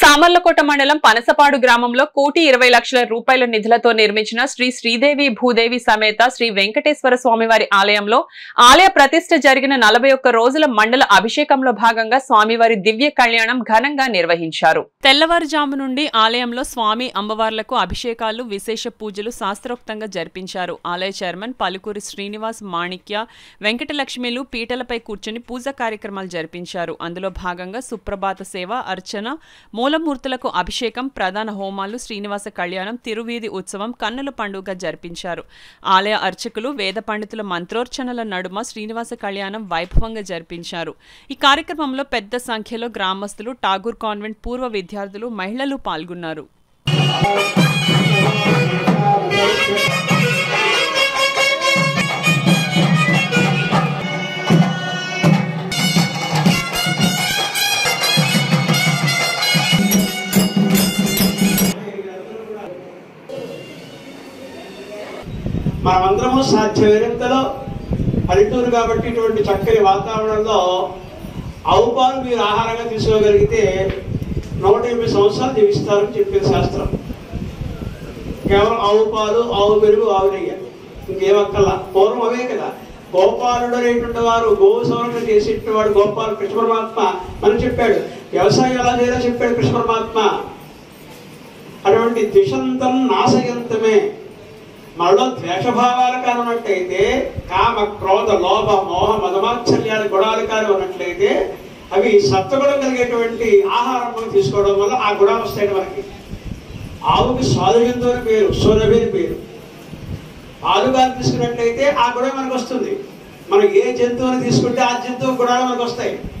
సామర్లకోట మండలం పనసపాడు గ్రామంలో కోటి ఇరవై లక్షల రూపాయల నిధులతో నిర్మించిన శ్రీ శ్రీదేవి భూదేవి సమేత శ్రీ వెంకటేశ్వర స్వామివారి ఆలయంలో ఆలయ ప్రతిష్ఠ జరిగిన నలభై ఒక్క రోజుల మండల అభిషేకంలో భాగంగా స్వామివారి దివ్య కళ్యాణం ఘనంగా నిర్వహించారు తెల్లవారుజాము నుండి ఆలయంలో స్వామి అమ్మవార్లకు అభిషేకాలు విశేష పూజలు శాస్త్రోక్తంగా జరిపించారు ఆలయ చైర్మన్ పలుకూరి శ్రీనివాస్ మాణిక్య వెంకటలక్ష్మిలు పీటలపై కూర్చుని పూజ కార్యక్రమాలు జరిపించారు అందులో భాగంగా సుప్రభాత సేవ అర్చన మూలమూర్తులకు అభిషేకం ప్రధాన హోమాలు శ్రీనివాస కళ్యాణం తిరువీధి ఉత్సవం కన్నుల పండుగ జరిపించారు ఆలయ అర్చకులు వేద పండితుల మంత్రోర్చనల నడుమ శ్రీనివాస కళ్యాణం వైభవంగా జరిపించారు ఈ కార్యక్రమంలో పెద్ద సంఖ్యలో గ్రామస్తులు ఠాగూర్ కాన్వెంట్ పూర్వ విద్యార్థులు మహిళలు పాల్గొన్నారు మనమందరము సాధ్యమైనంతలో పల్లెటూరు కాబట్టి ఇటువంటి చక్కని వాతావరణంలో ఆవు పాలు మీరు ఆహారంగా తీసుకోగలిగితే నూట ఎనిమిది సంవత్సరాలు జీవిస్తారని చెప్పింది శాస్త్రం కేవలం ఆవు పాలు ఆవు పెరుగు ఆవు నెయ్యి ఇంకేమక్కల్లా పూర్వం అవే కదా గోపాలుడు అనేటువంటి వారు గోవు సంరక్షణ చేసేటువంటి వాడు గోపాలు కృష్ణ పరమాత్మ మనం చెప్పాడు వ్యవసాయం ఎలా చేయాలో చెప్పాడు కృష్ణ పరమాత్మ అటువంటి ద్విషంతం నాశయంతమే మనలో ద్వేషభావాలు కాని ఉన్నట్లయితే కామ క్రోధ లోభ మోహ మదమాత్సల్యాల గుణాలు కాని ఉన్నట్లయితే అవి సత్వగుణం కలిగేటువంటి ఆహారం మనం తీసుకోవడం వల్ల ఆ గుణాలు వస్తాయి మనకి ఆవుకి స్వాధీనంతో పేరు సూరభి అని పేరు ఆలుగాలు తీసుకున్నట్లయితే ఆ గుణం మనకు వస్తుంది మనం ఏ జంతువుని తీసుకుంటే ఆ జంతువు గుణాలు మనకు వస్తాయి